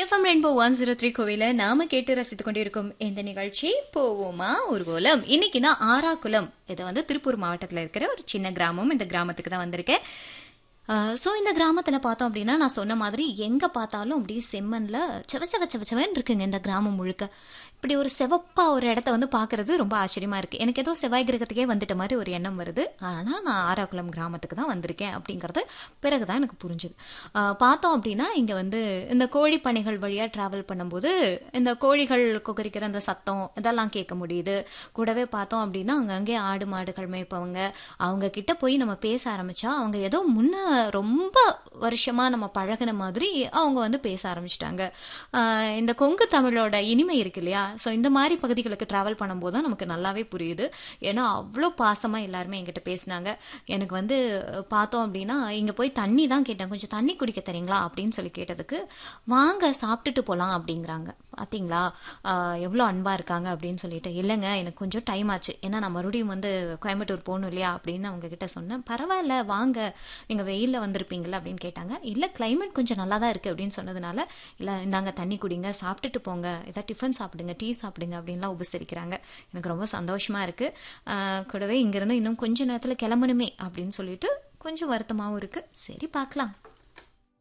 FM Rainbow one zero three கோவில நாம கேட்டு ரசித்துக் கொண்டிருக்கும் இந்த நிகழ்ச்சி போவோமா ஊர்கோலம் இன்னைக்கு நான் ஆறாக்குளம் இது வந்து திருப்பூர் மாவட்டத்தில் இருக்கிற ஒரு சின்ன கிராமம் இந்த கிராமத்துக்கு தான் வந்திருக்கேன் ஸோ இந்த கிராமத்தில் பார்த்தோம் அப்படின்னா நான் சொன்ன மாதிரி எங்கே பார்த்தாலும் அப்படியே செம்மண்ணில் செவ செவ செவ செவன்னு இருக்குங்க இந்த கிராமம் முழுக்க இப்படி ஒரு செவப்பா ஒரு இடத்த வந்து பார்க்கறது ரொம்ப ஆச்சரியமா இருக்கு எனக்கு ஏதோ செவ்வாய் கிரகத்துக்கே வந்துட்ட மாதிரி ஒரு எண்ணம் வருது ஆனால் நான் ஆறாக்குளம் கிராமத்துக்கு தான் வந்திருக்கேன் அப்படிங்கிறது பிறகு தான் எனக்கு புரிஞ்சுது ஆஹ் பார்த்தோம் அப்படின்னா இங்கே வந்து இந்த கோழி பணிகள் வழியாக ட்ராவல் பண்ணும்போது இந்த கோழிகள் கொக்கரிக்கிற அந்த சத்தம் இதெல்லாம் கேட்க முடியுது கூடவே பார்த்தோம் அப்படின்னா அங்கங்கே ஆடு மாடுகள் மேய்ப்பவங்க அவங்க கிட்ட போய் நம்ம பேச ஆரம்பிச்சா அவங்க ஏதோ முன்ன ரொம்ப வருஷமா நம்ம பழகின மாதிரி அவங்க வந்து பேச ஆரம்பிச்சிட்டாங்க இந்த கொங்கு தமிழோட இனிமை இருக்கு இல்லையா ஸோ இந்த மாதிரி பகுதிகளுக்கு ட்ராவல் பண்ணும்போது தான் நமக்கு நல்லாவே புரியுது ஏன்னா அவ்வளோ பாசமாக எல்லாருமே என்கிட்ட பேசினாங்க எனக்கு வந்து பார்த்தோம் அப்படின்னா இங்கே போய் தண்ணி தான் கேட்டேன் கொஞ்சம் தண்ணி குடிக்க தரீங்களா அப்படின்னு சொல்லி கேட்டதுக்கு வாங்க சாப்பிட்டுட்டு போகலாம் அப்படிங்கிறாங்க பார்த்தீங்களா எவ்வளோ அன்பாக இருக்காங்க அப்படின்னு சொல்லிட்டு இல்லைங்க எனக்கு கொஞ்சம் டைம் ஆச்சு ஏன்னா நான் மறுபடியும் வந்து கோயம்புத்தூர் போகணும் இல்லையா அப்படின்னு அவங்க கிட்ட சொன்னேன் பரவாயில்ல வாங்க நீங்கள் வெயிலில் வந்திருப்பீங்களா அப்படின்னு கேட்டாங்க இல்லை கிளைமேட் கொஞ்சம் நல்லா தான் இருக்குது அப்படின்னு சொன்னதுனால இல்லை இந்தாங்க தண்ணி குடிங்க சாப்பிட்டுட்டு போங்க ஏதாவது டிஃபன் சாப்பிடுங்க டீ சாப்பிடுங்க அப்படின்லாம் உபசரிக்கிறாங்க எனக்கு ரொம்ப சந்தோஷமாக இருக்குது கூடவே இங்கேருந்து இன்னும் கொஞ்ச நேரத்தில் கிளம்பணுமே அப்படின்னு சொல்லிட்டு கொஞ்சம் வருத்தமாகவும் இருக்குது சரி பார்க்கலாம்